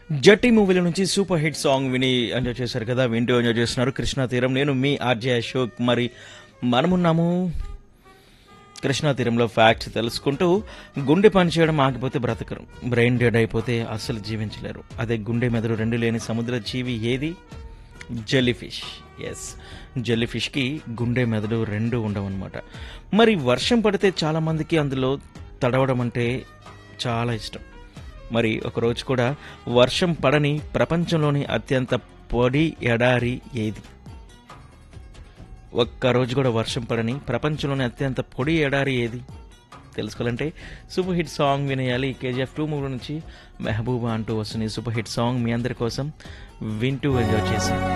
జట్టి మూవీల నుంచి super hit song విని ఎంజాయ్ చేశారు కదా వింటూ ఎంజాయ్ చేస్తున్నారు కృష్ణా తీరం నేను మీ ఆర్జే అశోక్ మరి మనమున్నాము కృష్ణా తీరంలో ఫ్యాక్ట్స్ తెలుసుకుంటూ గుండె పని చేయడం ఆగిపోతే బ్రతకరు బ్రెయిన్ డెడ్ అయిపోతే అస్సలు జీవించలేరు అదే గుండె మెదడు రెండు లేని సముద్ర జీవి ఏది జెల్లీఫిష్ ఎస్ జెల్లీఫిష్కి గుండె మెదడు రెండు ఉండవన్నమాట మరి వర్షం పడితే చాలా మందికి అందులో తడవడం అంటే చాలా ఇష్టం మరి ఒకరోజు కూడా వర్షం పడని ప్రపంచంలోని అత్యంత పొడి ఎడారి ఏది ఒక్కరోజు కూడా వర్షం పడని ప్రపంచంలోని అత్యంత పొడి ఎడారి ఏది తెలుసుకోవాలంటే సూపర్ హిట్ సాంగ్ వినేయాలి కేజీఎఫ్ టూ మూవీ నుంచి మెహబూబా అంటూ వస్తుంది సూపర్ హిట్ సాంగ్ మీ అందరి కోసం వింటూ ఎంజాయ్ చేసి